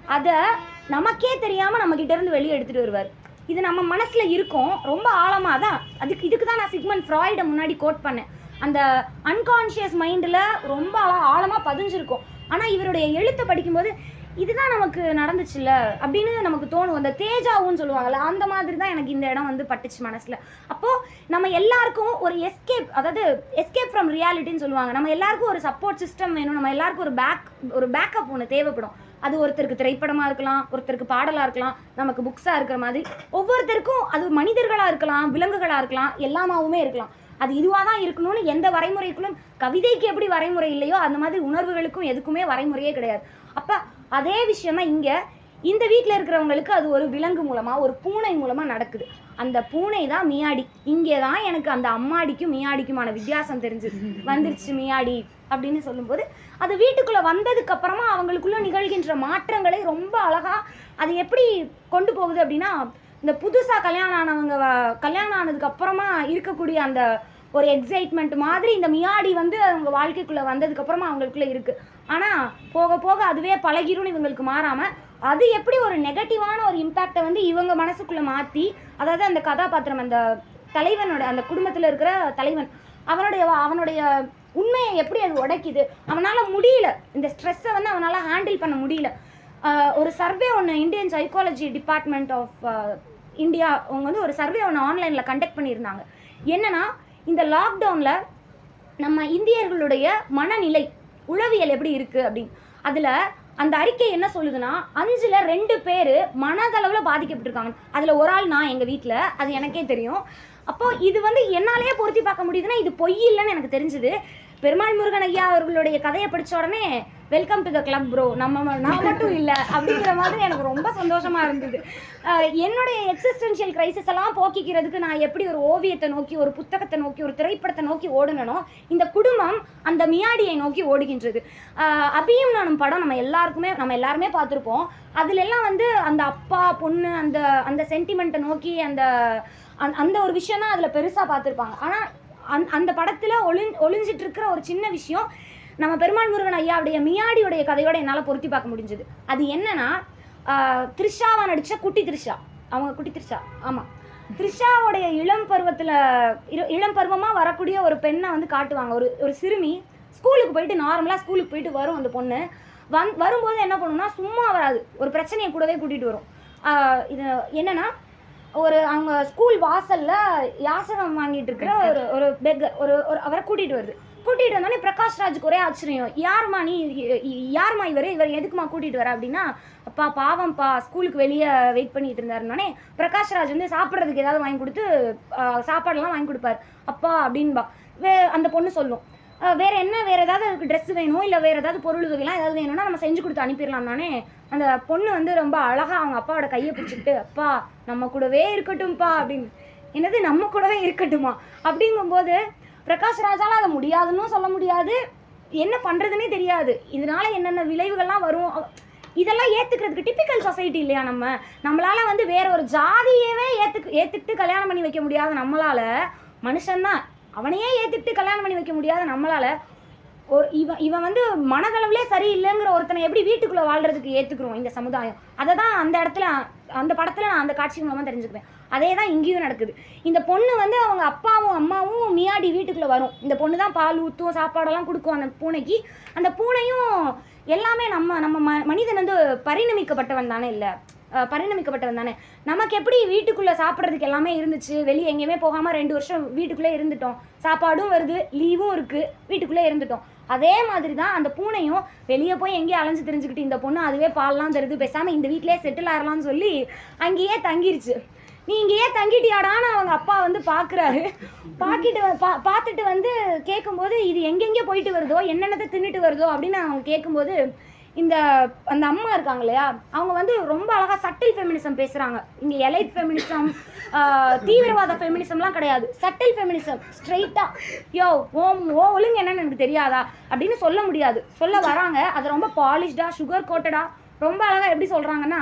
அதை நமக்கே தெரியாமல் நம்ம கிட்ட இருந்து வெளியே எடுத்துகிட்டு வருவார் இது நம்ம மனசில் இருக்கும் ரொம்ப ஆழமாக தான் அதுக்கு இதுக்கு தான் நான் சிக்மன் ஃப்ராய்டை முன்னாடி கோட் பண்ணேன் அந்த அன்கான்ஷியஸ் மைண்டில் ரொம்ப ஆழமாக பதிஞ்சிருக்கும் ஆனால் இவருடைய எழுத்தை படிக்கும்போது இதுதான் நமக்கு நடந்துச்சுல்ல அப்படின்னு நமக்கு தோணும் அந்த தேஜாவுன்னு சொல்லுவாங்கல்ல அந்த மாதிரி தான் எனக்கு இந்த இடம் வந்து பட்டுச்சு மனசில் அப்போது நம்ம எல்லாருக்கும் ஒரு எஸ்கேப் அதாவது எஸ்கேப் ஃப்ரம் ரியாலிட்டின்னு சொல்லுவாங்க நம்ம எல்லாருக்கும் ஒரு சப்போர்ட் சிஸ்டம் வேணும் நம்ம எல்லாருக்கும் ஒரு பேக் ஒரு பேக்கப் ஒன்று தேவைப்படும் அது ஒருத்தருக்கு திரைப்படமாக இருக்கலாம் ஒருத்தருக்கு பாடலாக இருக்கலாம் நமக்கு புக்ஸாக இருக்கிற மாதிரி ஒவ்வொருத்தருக்கும் அது மனிதர்களாக இருக்கலாம் விலங்குகளாக இருக்கலாம் எல்லாமாவுமே இருக்கலாம் அது இதுவாக தான் இருக்கணும்னு எந்த வரைமுறைக்குள்ளும் கவிதைக்கு எப்படி வரைமுறை இல்லையோ அந்த மாதிரி உணர்வுகளுக்கும் எதுக்குமே வரைமுறையே கிடையாது அப்போ அதே விஷயம் தான் இங்கே இந்த வீட்டில் இருக்கிறவங்களுக்கு அது ஒரு விலங்கு மூலமாக ஒரு பூனை மூலமாக நடக்குது அந்த பூனை தான் மியாடி இங்கே தான் எனக்கு அந்த அம்மாடிக்கும் மியாடிக்குமான வித்தியாசம் தெரிஞ்சு வந்துருச்சு மியாடி அப்படின்னு சொல்லும்போது அது வீட்டுக்குள்ளே வந்ததுக்கு அப்புறமா அவங்களுக்குள்ள நிகழ்கின்ற மாற்றங்களை ரொம்ப அழகாக அது எப்படி கொண்டு போகுது அப்படின்னா இந்த புதுசாக கல்யாணம் ஆனவங்க வ- கல்யாணம் ஆனதுக்கு அப்புறமா இருக்கக்கூடிய அந்த ஒரு எக்ஸைட்மெண்ட் மாதிரி இந்த மியாடி வந்து அவங்க வாழ்க்கைக்குள்ளே வந்ததுக்கு அப்புறமா அவங்களுக்குள்ள இருக்கு ஆனால் போக போக அதுவே பழகிரும்னு இவங்களுக்கு மாறாமல் அது எப்படி ஒரு நெகட்டிவான ஒரு இம்பேக்டை வந்து இவங்க மனசுக்குள்ளே மாற்றி அதாவது அந்த கதாபாத்திரம் அந்த தலைவனோட அந்த குடும்பத்தில் இருக்கிற தலைவன் அவனுடைய அவனுடைய உண்மையை எப்படி அது உடைக்குது அவனால் முடியல இந்த ஸ்ட்ரெஸ்ஸை வந்து அவனால் ஹேண்டில் பண்ண முடியல ஆஹ் ஒரு சர்வே ஒன்று Indian psychology department of India அவங்க வந்து ஒரு சர்வே ஒன்று ஆன்லைனில் கண்டக்ட் பண்ணியிருந்தாங்க என்னன்னா இந்த லாக்டவுனில் நம்ம இந்தியர்களுடைய மனநிலை உளவியல் எப்படி இருக்குது அப்படின்னு அதில் அந்த அறிக்கை என்ன சொல்லுதுன்னா அஞ்சில் ரெண்டு பேர் மனதளவில் பாதிக்கப்பட்டிருக்காங்க அதில் ஒரு ஆள் நான் எங்கள் வீட்டில் அது எனக்கே தெரியும் அப்போ இது வந்து என்னாலேயே பொருத்தி பார்க்க முடியுதுன்னா இது பொய் இல்லைன்னு எனக்கு தெரிஞ்சுது பெருமாள் முருகன் ஐயா அவர்களுடைய கதையை படிச்ச உடனே welcome to the club bro நம்ம ம- நான் மட்டும் இல்லை அப்படிங்கிற மாதிரி எனக்கு ரொம்ப சந்தோஷமா இருந்தது அஹ் என்னுடைய எக்ஸிஸ்டென்ஷியல் கிரைசிஸ் எல்லாம் போக்கிக்கிறதுக்கு நான் எப்படி ஒரு ஓவியத்தை நோக்கி ஒரு புத்தகத்தை நோக்கி ஒரு திரைப்படத்தை நோக்கி ஓடுனனோ இந்த குடும்பம் அந்த மியாடியை நோக்கி ஓடுகின்றது அஹ் அபியும் நானும் படம் நம்ம எல்லாருக்குமே நம்ம எல்லாருமே பார்த்துருப்போம் அதுல எல்லாம் வந்து அந்த அப்பா பொண்ணு அந்த அந்த சென்டிமெண்ட்டை நோக்கி அந்த அந்த- அந்த ஒரு விஷயம் தான் அதில் பெருசாக பார்த்துருப்பாங்க ஆனால் அந் அந்த படத்தில் ஒளிஞ் ஒளிஞ்சிட்டு இருக்கிற ஒரு சின்ன விஷயம் நம்ம பெருமாள் முருகன் ஐயாவுடைய மியாடியுடைய கதையோட என்னால் பொருத்தி பார்க்க முடிஞ்சது அது என்னன்னா ஆஹ், த்ரிஷாவா நடித்த குட்டி த்ரிஷா அவங்க குட்டி த்ரிஷா ஆமாம் த்ரிஷாவுடைய இளம் பருவத்தில் இளம் பருவமாக வரக்கூடிய ஒரு பெண்ணை வந்து காட்டுவாங்க ஒரு ஒரு சிறுமி ஸ்கூலுக்கு போயிட்டு நார்மலாக ஸ்கூலுக்கு போயிட்டு வரும் அந்த பொண்ணு வந் வரும்போது என்ன பண்ணுன்னா சும்மா வராது ஒரு பிரச்சனையை கூடவே கூட்டிகிட்டு வரும் ஆஹ், இது என்னன்னா ஒரு அவங்க ஸ்கூல் வாசல்ல யாசகம் வாங்கிட்டு இருக்கிற ஒரு ஒரு பெக் ஒரு ஒரு அவரை கூட்டிட்டு வருது கூட்டிட்டு வந்தோடனே பிரகாஷ் ராஜுக்கு ஒரே ஆச்சரியம் யாரும்மா நீ இ- இ- யாரும்மா இவர் இவர் எதுக்குமா கூட்டிட்டு வர அப்படின்னா அப்பா பாவம்ப்பா ஸ்கூலுக்கு வெளியே வெயிட் பண்ணிட்டு இருந்தாருனோடனே பிரகாஷ் ராஜ் வந்து சாப்பிட்றதுக்கு ஏதாவது வாங்கி கொடுத்து ஆஹ், சாப்பாடெல்லாம் வாங்கி கொடுப்பாரு அப்பா அப்படின்பா வே அந்த பொண்ணு சொல்லும் ஆஹ், வேற என்ன வேற ஏதாவது ட்ரெஸ் வேணும் இல்லை வேற ஏதாவது பொருள் உதவிலாம் ஏதாவது வேணும்னா நம்ம செஞ்சு கொடுத்து அனுப்பிடலாம் தானே அந்த பொண்ணு வந்து ரொம்ப அழகா அவங்க அப்பாவோட கையை பிடிச்சிக்கிட்டு அப்பா நம்ம கூடவே இருக்கட்டும்ப்பா அப்படின்னு என்னது நம்ம கூடவே இருக்கட்டுமா அப்படிங்கும்போது பிரகாஷ் ராஜால அதை முடியாதுன்னு சொல்ல முடியாது என்ன பண்றதுன்னே தெரியாது இதனால என்னென்ன விளைவுகள்லாம் வரும் அவ- இதெல்லாம் ஏத்துக்கிறதுக்கு டிப்பிக்கல் சொசைட்டி இல்லையா நம்ம நம்மளால வந்து வேற ஒரு ஜாதியவே ஏத்துக்கு ஏத்துக்கிட்டு கல்யாணம் பண்ணி வைக்க முடியாத நம்மளால மனுஷன்தான் அவனையே ஏத்துக்கிட்டு கல்யாணம் பண்ணி வைக்க முடியாத நம்மளால ஒரு இவன் இவன் வந்து மனதளவுலே சரியில்லைங்கிற ஒருத்தனை எப்படி வீட்டுக்குள்ள வாழ்றதுக்கு ஏத்துக்கிறோம் இந்த சமுதாயம் அதை தான் அந்த இடத்துல அந்த படத்துல நான் அந்த காட்சி மூலமா தெரிஞ்சுக்குவேன் அதே தான் இங்கேயும் நடக்குது இந்த பொண்ணு வந்து அவங்க அப்பாவும் அம்மாவும் மியாடி வீட்டுக்குள்ள வரும் இந்த பொண்ணு தான் பால் ஊற்றும் சாப்பாடெல்லாம் கொடுக்கும் அந்த பூனைக்கு அந்த பூனையும் எல்லாமே நம்ம நம்ம ம மனிதன் வந்து பரிணமிக்கப்பட்டவன் தானே இல்லை பரிணமிக்கப்பட்டவன் தானே நமக்கு எப்படி வீட்டுக்குள்ளே சாப்பிட்றதுக்கு எல்லாமே இருந்துச்சு வெளியே எங்கேயுமே போகாமல் ரெண்டு வருஷம் வீட்டுக்குள்ளே இருந்துட்டோம் சாப்பாடும் வருது லீவும் இருக்குது வீட்டுக்குள்ளே இருந்துட்டோம் அதே மாதிரி தான் அந்த பூனையும் வெளியே போய் எங்கேயும் அலைஞ்சு தெரிஞ்சுக்கிட்டு இந்த பொண்ணு அதுவே பால்லாம் தருது பேசாமல் இந்த வீட்டிலே செட்டில் ஆகலாம்னு சொல்லி அங்கேயே தங்கிருச்சு நீ இங்கேயே தங்கிட்டியாடான்னு அவங்க அப்பா வந்து பார்க்குறாரு பார்க்கிட்டு வ- பா பார்த்துட்டு வந்து கேட்கும்போது இது எங்கெங்கே போயிட்டு வருதோ என்னென்னத்தை தின்னுட்டு வருதோ அப்படின்னு அவங்க கேட்கும்போது இந்த அந்த அம்மா இருக்காங்க இல்லையா அவங்க வந்து ரொம்ப அழகாக சட்டில் ஃபெமினிசம் பேசுகிறாங்க இங்கே எலைட் ஃபெமினிசம் தீவிரவாத ஃபெமினிசம்லாம் கிடையாது சட்டில் ஃபெமினிசம் ஸ்ட்ரைட்டாக யோ ஓம் ஓ ஒழுங்கு என்னன்னு எனக்கு தெரியாதா அப்படின்னு சொல்ல முடியாது சொல்ல வராங்க அதை ரொம்ப பாலிஷ்டாக சுகர் கோட்டடாக ரொம்ப அழகாக எப்படி சொல்கிறாங்கன்னா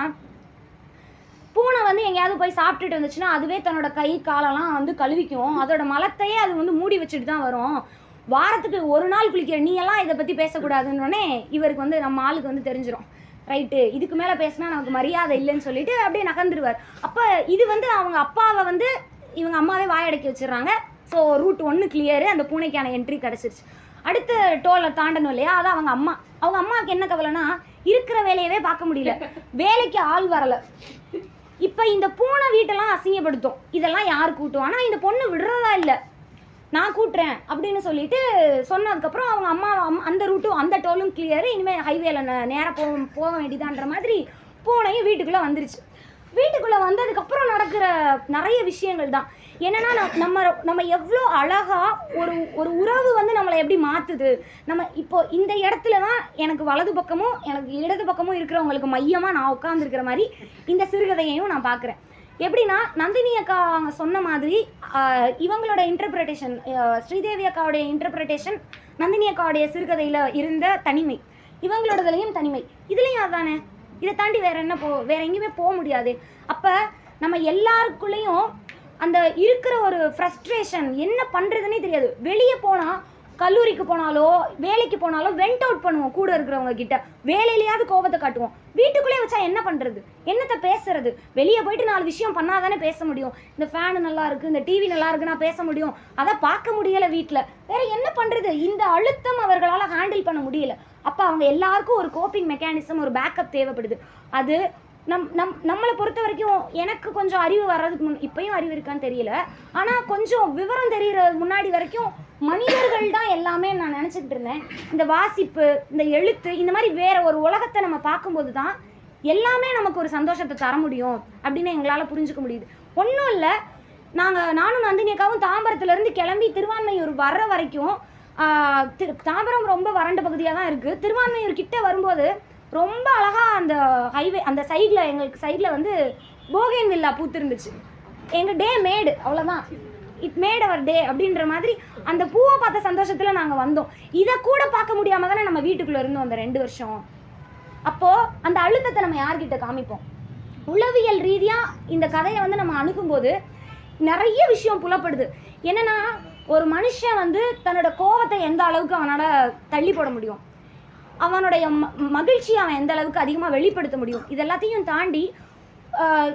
பூனை வந்து எங்கேயாவது போய் சாப்பிட்டுட்டு வந்துச்சுன்னா அதுவே தன்னோட கை காலெல்லாம் வந்து கழுவிக்கும் அதோட மலத்தையே அது வந்து மூடி வச்சுட்டு தான் வரும் வாரத்துக்கு ஒரு நாள் குளிக்கிற நீ எல்லாம் இதை பற்றி பேசக்கூடாதுன்னொடனே இவருக்கு வந்து நம்ம ஆளுக்கு வந்து தெரிஞ்சிடும் ரைட்டு இதுக்கு மேலே பேசினா நமக்கு மரியாதை இல்லைன்னு சொல்லிட்டு அப்படியே நகர்ந்துருவார் அப்போ இது வந்து அவங்க அப்பாவை வந்து இவங்க அம்மாவே வாயடக்கி வச்சிடுறாங்க ஸோ ரூட் ஒன்று கிளியரு அந்த பூனைக்கான என்ட்ரி கிடச்சிருச்சு அடுத்த டோலை தாண்டணும் இல்லையா அதான் அவங்க அம்மா அவங்க அம்மாவுக்கு என்ன கவலைனா இருக்கிற வேலையவே பார்க்க முடியல வேலைக்கு ஆள் வரல இப்போ இந்த பூனை வீட்டெல்லாம் அசிங்கப்படுத்தும் இதெல்லாம் யார் கூட்டும் ஆனால் இந்த பொண்ணு விடுறதா இல்லை நான் கூட்டுறேன் அப்படின்னு சொல்லிட்டு சொன்னதுக்கப்புறம் அவங்க அம்மா அம்- அந்த ரூட்டும் அந்த டோலும் கிளியர் இனிமேல் ஹைவேல நேராக போக போக வேண்டியதான்ற மாதிரி பூனையும் வீட்டுக்குள்ளே வந்துருச்சு வீட்டுக்குள்ளே வந்ததுக்கப்புறம் நடக்கிற நிறைய விஷயங்கள் தான் என்னன்னா நம்- நம்ம நம்ம எவ்வளோ அழகா ஒரு ஒரு உறவு வந்து நம்மளை எப்படி மாற்றுது நம்ம இப்போ இந்த இடத்துல தான் எனக்கு வலது பக்கமும் எனக்கு இடது பக்கமும் இருக்கிறவங்களுக்கு மையமாக நான் உட்காந்துருக்கிற மாதிரி இந்த சிறுகதையையும் நான் பார்க்குறேன் எப்படின்னா நந்தினி அக்கா அவங்க சொன்ன மாதிரி ஆஹ், இவங்களோட இன்டர்பிரிட்டேஷன் ஸ்ரீதேவி அக்காவுடைய இன்டர்பிரிட்டேஷன் நந்தினி அக்காவுடைய சிறுகதையில் இருந்த தனிமை இவங்களோடதுலையும் தனிமை இதுலேயும் அதானே இதை தாண்டி வேற என்ன போ வேற எங்கேயுமே போக முடியாது அப்போ நம்ம எல்லாருக்குள்ளேயும் அந்த இருக்கிற ஒரு ஃப்ரஸ்ட்ரேஷன் என்ன பண்ணுறதுனே தெரியாது வெளியே போனால் கல்லூரிக்கு போனாலோ வேலைக்கு போனாலோ வெண்ட் அவுட் பண்ணுவோம் கூட இருக்கிறவங்க கிட்ட வேலையிலயாவது கோபத்தை காட்டுவோம் வீட்டுக்குள்ளே வச்சா என்ன பண்ணுறது என்னத்தை பேசுறது வெளியே போயிட்டு நாலு விஷயம் பண்ணாதானே பேச முடியும் இந்த ஃபேனு நல்லா இருக்கு இந்த டிவி நல்லா இருக்குன்னா பேச முடியும் அதை பார்க்க முடியல வீட்டில் வேற என்ன பண்ணுறது இந்த அழுத்தம் அவர்களால் ஹேண்டில் பண்ண முடியல அப்போ அவங்க எல்லாருக்கும் ஒரு கோப்பிங் மெக்கானிசம் ஒரு பேக்கப் தேவைப்படுது அது நம் நம் நம்மளை பொறுத்த வரைக்கும் எனக்கு கொஞ்சம் அறிவு வர்றதுக்கு முன் இப்பயும் அறிவு இருக்கான்னு தெரியல ஆனால் கொஞ்சம் விவரம் தெரிகிற முன்னாடி வரைக்கும் மனிதர்கள் தான் எல்லாமே நான் நினச்சிக்கிட்டு இருந்தேன் இந்த வாசிப்பு இந்த எழுத்து இந்த மாதிரி வேற ஒரு உலகத்தை நம்ம பார்க்கும்போது தான் எல்லாமே நமக்கு ஒரு சந்தோஷத்தை தர முடியும் அப்படின்னு எங்களால் புரிஞ்சுக்க முடியுது ஒன்றும் இல்லை நாங்கள் நானும் நந்தினி அக்காவும் தாம்பரத்துலேருந்து கிளம்பி திருவான்மையூர் வர்ற வரைக்கும் ஆஹ், திரு தாம்பரம் ரொம்ப வறண்ட பகுதியாக தான் இருக்குது திருவான்மையூர் கிட்ட வரும்போது ரொம்ப அழகாக அந்த ஹைவே அந்த சைடில் எங்களுக்கு சைடில் வந்து போகேன் வில்லா பூத்திருந்துச்சு எங்கள் டே மேடு அவ்வளோதான் இட் மேட் அவர் டே அப்படின்ற மாதிரி அந்த பூவை பார்த்த சந்தோஷத்தில் நாங்கள் வந்தோம் இதை கூட பார்க்க முடியாமல் தானே நம்ம வீட்டுக்குள்ளே இருந்தோம் அந்த ரெண்டு வருஷம் அப்போது அந்த அழுத்தத்தை நம்ம யார்கிட்ட காமிப்போம் உளவியல் ரீதியாக இந்த கதையை வந்து நம்ம அணுகும்போது நிறைய விஷயம் புலப்படுது என்னன்னா ஒரு மனுஷன் வந்து தன்னோட கோவத்தை எந்த அளவுக்கு அவனால் தள்ளி போட முடியும் அவனுடைய ம மகிழ்ச்சியை அவன் எந்த அளவுக்கு அதிகமாக வெளிப்படுத்த முடியும் இது எல்லாத்தையும் தாண்டி ஆஹ்,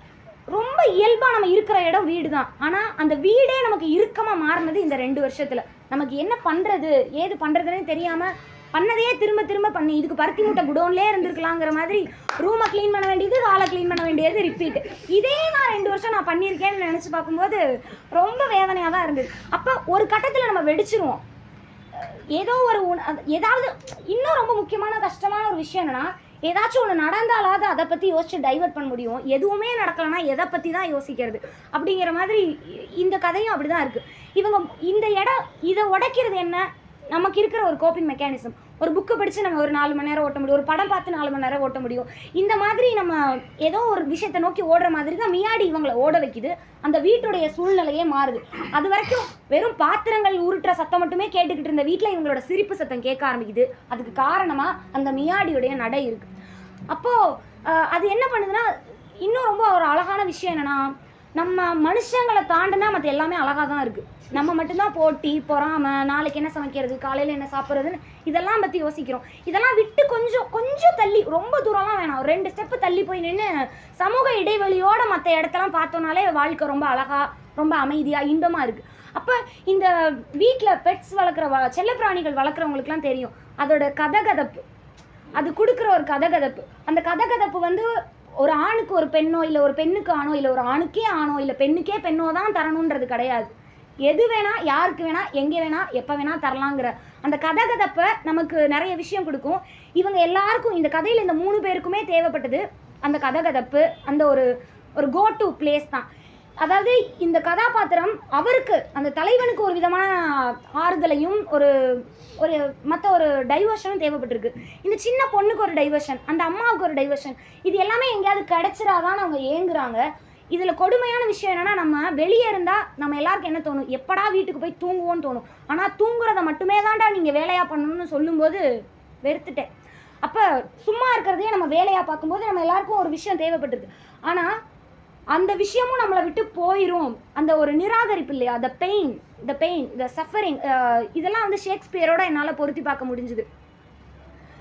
ரொம்ப இயல்பாக நம்ம இருக்கிற இடம் வீடு தான் ஆனால் அந்த வீடே நமக்கு இறுக்கமாக மாறினது இந்த ரெண்டு வருஷத்தில் நமக்கு என்ன பண்ணுறது ஏது பண்ணுறதுன்னு தெரியாமல் பண்ணதையே திரும்ப திரும்ப பண்ணி இதுக்கு பருத்தி மூட்டை குடோன்லேயே இருந்திருக்கலாங்கிற மாதிரி ரூமை க்ளீன் பண்ண வேண்டியது ஹாலை க்ளீன் பண்ண வேண்டியது ரிப்பீட் இதே நான் ரெண்டு வருஷம் நான் பண்ணியிருக்கேன்னு நினச்சி பார்க்கும்போது ரொம்ப வேதனையாக தான் இருந்தது அப்போ ஒரு கட்டத்தில் நம்ம வெடிச்சிருவோம் ஏதோ ஒரு உண- அது- ஏதாவது இன்னும் ரொம்ப முக்கியமான கஷ்டமான ஒரு விஷயம் என்னன்னா ஏதாச்சும் ஒன்று நடந்தாலாவது அதை பற்றி யோசிச்சு டைவர்ட் பண்ண முடியும் எதுவுமே நடக்கலைன்னா எதை பற்றி தான் யோசிக்கிறது அப்படிங்கிற மாதிரி இ- இந்த கதையும் அப்படி தான் இருக்குது இவங்க இந்த இடம் இதை உடைக்கிறது என்ன நமக்கு இருக்கிற ஒரு கோப்பிங் மெக்கானிசம் ஒரு புக்கை படித்து நம்ம ஒரு நாலு மணி நேரம் ஓட்ட முடியும் ஒரு படம் பார்த்து நாலு மணி நேரம் ஓட்ட முடியும் இந்த மாதிரி நம்ம ஏதோ ஒரு விஷயத்தை நோக்கி ஓடுற மாதிரி தான் மியாடி இவங்களை ஓட வைக்குது அந்த வீட்டுடைய சூழ்நிலையே மாறுது அது வரைக்கும் வெறும் பாத்திரங்கள் உருட்டுற சத்தம் மட்டுமே கேட்டுக்கிட்டு இருந்த வீட்டில் இவங்களோட சிரிப்பு சத்தம் கேட்க ஆரம்பிக்குது அதுக்கு காரணமாக அந்த மியாடியுடைய நடை இருக்கு அப்போது அது என்ன பண்ணுதுன்னா இன்னும் ரொம்ப ஒரு அழகான விஷயம் என்னன்னா நம்ம மனுஷங்களை தாண்டினா மற்ற எல்லாமே அழகாக தான் இருக்குது நம்ம மட்டும்தான் போட்டி பொறாமை நாளைக்கு என்ன சமைக்கிறது காலையில் என்ன சாப்பிட்றதுன்னு இதெல்லாம் பற்றி யோசிக்கிறோம் இதெல்லாம் விட்டு கொஞ்சம் கொஞ்சம் தள்ளி ரொம்ப தூரம்லாம் வேணாம் ஒரு ரெண்டு ஸ்டெப்பு தள்ளி போய் நின்று சமூக இடைவெளியோட மற்ற இடத்தெல்லாம் பார்த்தோன்னாலே வாழ்க்கை ரொம்ப அழகாக ரொம்ப அமைதியாக இன்பமாக இருக்குது அப்போ இந்த வீட்டில் பெட்ஸ் வளர்க்குற வ செல்லப்பிராணிகள் வளர்க்குறவங்களுக்குலாம் தெரியும் அதோட கதகதப்பு அது கொடுக்குற ஒரு கதகதப்பு அந்த கதகதப்பு வந்து ஒரு ஆணுக்கு ஒரு பெண்ணோ இல்லை ஒரு பெண்ணுக்கு ஆணோ இல்லை ஒரு ஆணுக்கே ஆணோ இல்லை பெண்ணுக்கே பெண்ணோ தான் தரணுன்றது கிடையாது எது வேணா யாருக்கு வேணா எங்கே வேணா எப்போ வேணா தரலாங்கிற அந்த கதகதப்பை நமக்கு நிறைய விஷயம் கொடுக்கும் இவங்க எல்லாருக்கும் இந்த கதையில் இந்த மூணு பேருக்குமே தேவைப்பட்டது அந்த கதகதப்பு அந்த ஒரு ஒரு கோ டு பிளேஸ் தான் அதாவது இந்த கதாபாத்திரம் அவருக்கு அந்த தலைவனுக்கு ஒரு விதமான ஆறுதலையும் ஒரு ஒரு மற்ற ஒரு டைவர்ஷனும் தேவைப்பட்டிருக்கு இந்த சின்ன பொண்ணுக்கு ஒரு டைவர்ஷன் அந்த அம்மாவுக்கு ஒரு டைவர்ஷன் இது எல்லாமே எங்கேயாவது கிடைச்சிராதான்னு அவங்க ஏங்குறாங்க இதில் கொடுமையான விஷயம் என்னன்னா நம்ம வெளியே இருந்தால் நம்ம எல்லாருக்கும் என்ன தோணும் எப்படா வீட்டுக்கு போய் தூங்குவோன்னு தோணும் ஆனால் தூங்குறத மட்டுமே தான்டா நீங்கள் வேலையாக பண்ணணும்னு சொல்லும்போது வெறுத்துட்டேன் அப்போ சும்மா இருக்கிறதையே நம்ம வேலையாக பார்க்கும்போது நம்ம எல்லாருக்கும் ஒரு விஷயம் தேவைப்பட்டிருக்கு ஆனால் அந்த விஷயமும் நம்மளை விட்டு போயிடும் அந்த ஒரு நிராகரிப்பு இல்லையா the pain the pain the suffering இதெல்லாம் வந்து ஷேக்ஸ்பியரோட என்னால் பொருத்தி பார்க்க முடிஞ்சுது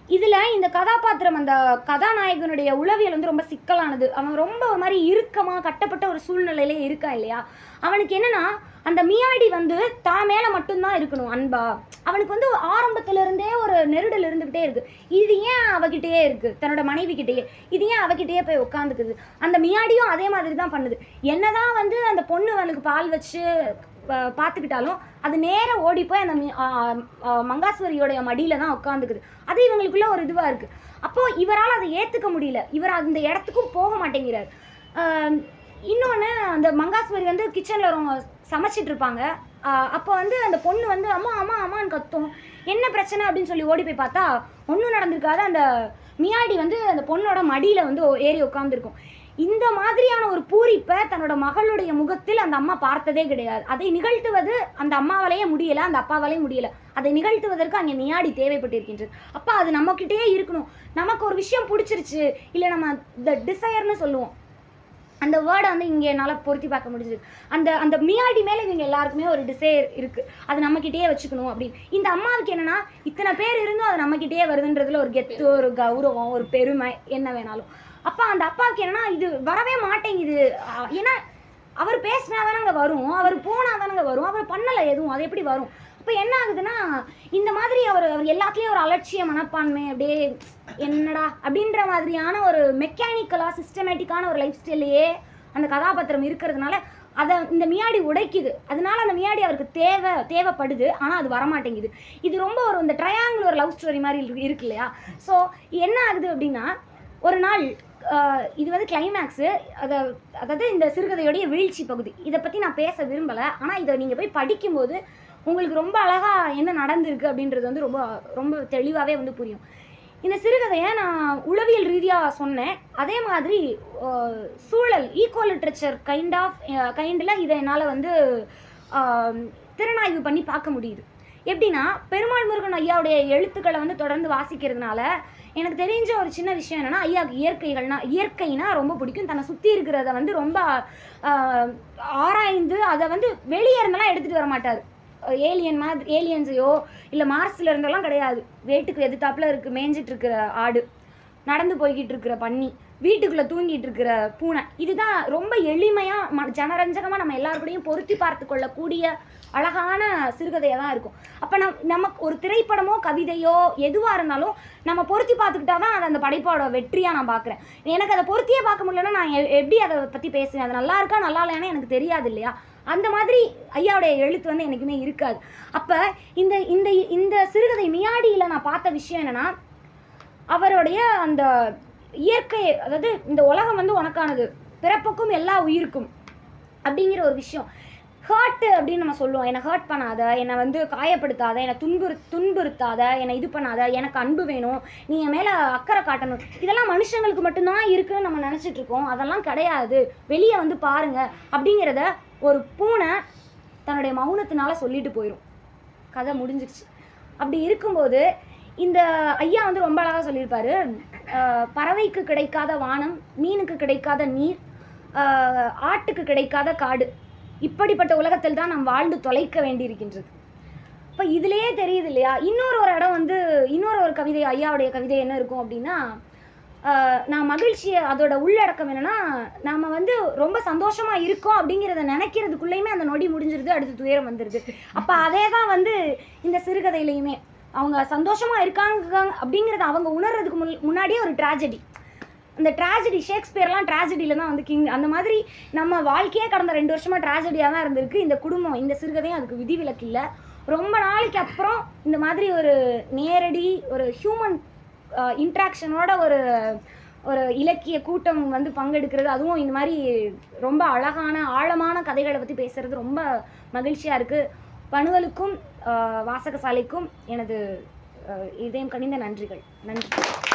இதுல இந்த கதாபாத்திரம் அந்த கதாநாயகனுடைய உளவியல் வந்து ரொம்ப சிக்கலானது அவன் ரொம்ப ஒரு மாதிரி இறுக்கமா கட்டப்பட்ட ஒரு சூழ்நிலையில இருக்கான் இல்லையா அவனுக்கு என்னன்னா அந்த மியாடி வந்து தான் மேல மட்டும்தான் இருக்கணும் அன்பா அவனுக்கு வந்து ஆரம்பத்துல இருந்தே ஒரு நெருடல் இருந்துகிட்டே இருக்கு இது ஏன் அவகிட்டயே இருக்கு தன்னோட மனைவி கிட்டயே இது ஏன் அவகிட்டயே போய் உட்காந்துக்குது அந்த மியாடியும் அதே மாதிரி தான் பண்ணுது என்னதான் வந்து அந்த பொண்ணு அவனுக்கு பால் வச்சு பா- பார்த்துக்கிட்டாலும் அது நேரா ஓடி போய் அந்த மி- ஆ, ஆ, மங்காஸ்வரியோடைய மடியில தான் உட்காந்துக்குது அது இவங்களுக்குள்ள ஒரு இதுவா இருக்கு அப்போ இவரால் அதை ஏத்துக்க முடியல இவர் அந்த இடத்துக்கும் போக மாட்டேங்கிறார் ஆம், இன்னொன்னு அந்த மங்காஸ்வரி வந்து கிச்சன்ல ரொம்ப சமைச்சிட்டு இருப்பாங்க ஆ, அப்போ வந்து அந்த பொண்ணு வந்து அம்மா அம்மா அம்மான்னு கத்தும் என்ன பிரச்சனை அப்படின்னு சொல்லி ஓடி போய் பார்த்தா ஒன்றும் நடந்திருக்காது அந்த மியாடி வந்து அந்த பொண்ணோட மடியில வந்து ஏறி உட்காந்துருக்கும் இந்த மாதிரியான ஒரு பூரிப்பை தன்னோட மகளுடைய முகத்தில் அந்த அம்மா பார்த்ததே கிடையாது அதை நிகழ்த்துவது அந்த அம்மாவாலேயே முடியல அந்த அப்பாவாலேயே முடியல அதை நிகழ்த்துவதற்கு அங்கே மியாடி தேவைப்பட்டிருக்கின்றது அப்போ அது நம்மக்கிட்டே இருக்கணும் நமக்கு ஒரு விஷயம் பிடிச்சிருச்சு இல்லை நம்ம இந்த டிசையர்னு சொல்லுவோம் அந்த வேர்டை வந்து இங்கே என்னால் பொருத்தி பார்க்க முடிஞ்சது அந்த அந்த மியாடி மேலே இவங்க எல்லாருக்குமே ஒரு டிசைர் இருக்குது அது நம்மக்கிட்டே வச்சுக்கணும் அப்படின்னு இந்த அம்மாவுக்கு என்னன்னா இத்தனை பேர் இருந்தும் அது நம்மக்கிட்டே வருதுன்றதுல ஒரு கெத்து ஒரு கௌரவம் ஒரு பெருமை என்ன வேணாலும் அப்போ அந்த அப்பாவுக்கு என்னன்னா இது வரவே மாட்டேங்குது ஆ, ஏன்னா அவர் பேசினா தானங்க வரும் அவர் போனா தானங்க வரும் அவர் பண்ணலை எதுவும் அது எப்படி வரும் அப்போ என்ன ஆகுதுன்னா இந்த மாதிரி அவர் அவர் எல்லாத்துலேயும் ஒரு அலட்சிய மனப்பான்மை அப்படியே என்னடா அப்படின்ற மாதிரியான ஒரு மெக்கானிக்கலாக சிஸ்டமேட்டிக்கான ஒரு லைஃப் ஸ்டைல்லையே அந்த கதாபாத்திரம் இருக்கிறதுனால அதை இந்த மியாடி உடைக்குது அதனால அந்த மியாடி அவருக்கு தேவை தேவைப்படுது ஆனால் அது வரமாட்டேங்குது இது ரொம்ப ஒரு இந்த ட்ரையாங்கிள் ஒரு லவ் ஸ்டோரி மாதிரி இருக்கு- இருக்கு இல்லையா ஸோ என்ன ஆகுது அப்படின்னா ஒரு நாள் ஆஹ், இது வந்து கிளைமேக்ஸு அதை அதாவது இந்த சிறுகதையோடைய வீழ்ச்சி பகுதி இதை பற்றி நான் பேச விரும்பலை ஆனால் இதை நீங்கள் போய் படிக்கும்போது உங்களுக்கு ரொம்ப அழகாக என்ன நடந்திருக்கு அப்படின்றது வந்து ரொம்ப ரொம்ப தெளிவாகவே வந்து புரியும் இந்த சிறுகதையை நான் உளவியல் ரீதியாக சொன்னேன் அதே மாதிரி ஆஹ், சூழல் ஈகோ லிட்ரேச்சர் கைண்ட் ஆஃப் கைண்டில் இதை என்னால் வந்து ஆஹ், திறனாய்வு பண்ணி பார்க்க முடியுது எப்படின்னா பெருமாள் முருகன் ஐயாவுடைய எழுத்துக்களை வந்து தொடர்ந்து வாசிக்கிறதுனால எனக்கு தெரிஞ்ச ஒரு சின்ன விஷயம் என்னன்னா ஐயாவுக்கு இயற்கைகள்னா இயற்கைனா ரொம்ப பிடிக்கும் தன்னை சுற்றி இருக்கிறத வந்து ரொம்ப ஆஹ், ஆராய்ந்து அதை வந்து வெளியே இருந்தெல்லாம் எடுத்துகிட்டு வர மாட்டார் ஏலியன் மாதிரி ஏலியன்ஸையோ இல்லை மார்ஸ்ல இருந்தெல்லாம் கிடையாது வேட்டுக்கு எதிர்த்தாப்புல இருக்கு மேய்ஞ்சிட்டு இருக்கிற ஆடு நடந்து போய்கிட்டு இருக்கிற பன்னி வீட்டுக்குள்ளே தூங்கிட்டு இருக்கிற பூனை இதுதான் ரொம்ப எளிமையாக ம ஜனரஞ்சகமாக நம்ம எல்லாருக்கூடையும் பொருத்தி பார்த்து கொள்ளக்கூடிய அழகான சிறுகதையாக தான் இருக்கும் அப்போ நம் நமக்கு ஒரு திரைப்படமோ கவிதையோ எதுவாக இருந்தாலும் நம்ம பொருத்தி பார்த்துக்கிட்டா தான் அது அந்த படைப்போட வெற்றியாக நான் பார்க்குறேன் எனக்கு அதை பொருத்தியே பார்க்க முடியலன்னா நான் எ- எப்படி அதை பற்றி பேசுவேன் அது நல்லா இருக்கா நல்லா இல்லையான்னு எனக்கு தெரியாது இல்லையா அந்த மாதிரி ஐயாவுடைய எழுத்து வந்து என்றைக்குமே இருக்காது அப்போ இந்த இந்த இந்த சிறுகதை மியாடியில் நான் பார்த்த விஷயம் என்னென்னா அவருடைய அந்த இயற்கை அதாவது இந்த உலகம் வந்து உனக்கானது பிறப்புக்கும் எல்லா உயிருக்கும் அப்படிங்கிற ஒரு விஷயம் ஹர்ட் அப்படின்னு நம்ம சொல்லுவோம் என்னை ஹர்ட் பண்ணாத என்னை வந்து காயப்படுத்தாத என்னை துன்புறு துன்புறுத்தாத என்னை இது பண்ணாத எனக்கு அன்பு வேணும் நீ என் மேலே அக்கறை காட்டணும் இதெல்லாம் மனுஷங்களுக்கு மட்டும்தான் இருக்குன்னு நம்ம நினச்சிட்டு இருக்கோம் அதெல்லாம் கிடையாது வெளியே வந்து பாருங்க அப்படிங்கிறத ஒரு பூனை தன்னுடைய மௌனத்தினால சொல்லிட்டு போயிடும் கதை முடிஞ்சிருச்சு அப்படி இருக்கும்போது இந்த ஐயா வந்து ரொம்ப அழகாக சொல்லியிருப்பாரு அஹ், பறவைக்கு கிடைக்காத வானம் மீனுக்கு கிடைக்காத நீர் அஹ், ஆட்டுக்கு கிடைக்காத காடு இப்படிப்பட்ட உலகத்தில் தான் நாம் வாழ்ந்து தொலைக்க வேண்டியிருக்கின்றது இப்போ இதுலயே தெரியுது இல்லையா இன்னொரு ஒரு இடம் வந்து இன்னொரு ஒரு கவிதை ஐயாவுடைய கவிதை என்ன இருக்கும் அப்படின்னா ஆஹ் நான் மகிழ்ச்சியை அதோட உள்ளடக்கம் என்னன்னா நாம வந்து ரொம்ப சந்தோஷமா இருக்கோம் அப்படிங்கிறத நினைக்கிறதுக்குள்ளேயுமே அந்த நொடி முடிஞ்சிருது அடுத்து துயரம் வந்துருது அப்ப அதே தான் வந்து இந்த சிறுகதையிலையுமே அவங்க சந்தோஷமா இருக்காங்க அப்படிங்கிறத அவங்க உணர்றதுக்கு முன் முன்னாடியே ஒரு ட்ராஜடி அந்த ட்ராஜடி ஷேக்ஸ்பியர்லாம் ட்ராஜடியில தான் வந்து கிங் அந்த மாதிரி நம்ம வாழ்க்கையே கடந்த ரெண்டு வருஷமா ட்ராஜடியாக தான் இருந்திருக்கு இந்த குடும்பம் இந்த சிறுகதையும் அதுக்கு விதிவிலக்கு இல்லை ரொம்ப நாளைக்கு அப்புறம் இந்த மாதிரி ஒரு நேரடி ஒரு ஹியூமன் இன்ட்ராக்ஷனோட ஒரு ஒரு இலக்கிய கூட்டம் வந்து பங்கெடுக்கிறது அதுவும் இந்த மாதிரி ரொம்ப அழகான ஆழமான கதைகளை பற்றி பேசுறது ரொம்ப மகிழ்ச்சியாக இருக்குது பணுவலுக்கும் ஆஹ் வாசகசாலைக்கும் எனது ஆஹ் இதயம் கனிந்த நன்றிகள் நன்றி